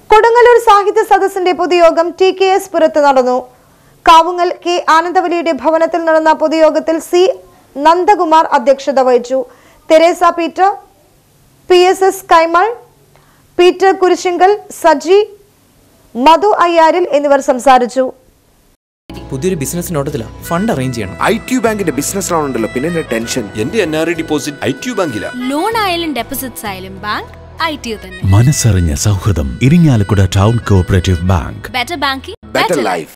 കൊടുങ്ങല്ലൂർ സാഹിത്യ സദസ്സിന്റെ പൊതുയോഗം ടി കെ എസ് പുരത്ത് നടന്നു കാവുങ്ങൽ കെ ആനന്ദവലിയുടെ ഭവനത്തിൽ നടന്ന പൊതുയോഗത്തിൽ സി നന്ദകുമാർ അധ്യക്ഷത വഹിച്ചു Teresa Peter P S S Kaimal Peter Kurisinkal Saji Madhu അയ്യാരിൽ എന്നിവർ സംസാരിച്ചു പുതിയൊരു ബിസിനസ് നോട്ടത്തിലാണ് ഫണ്ട് അറേഞ്ച് ചെയ്യണം ഐ ടി ബാങ്കിന്റെ ബിസിനസ് ലോൺ ഉണ്ടല്ലോ പിന്നെ എന്റെ ടെൻഷൻ എന്റെ N R I deposit I T ബാങ്കിലാ ലോൺ ആയാലും ഡെപ്പോസിറ്റ്സ് ആയാലും ബാങ്ക് ഐ ടി തന്നെ മനസ്സറിഞ്ഞ സൗഹൃദം Irinjalakuda town cooperative bank better banking better life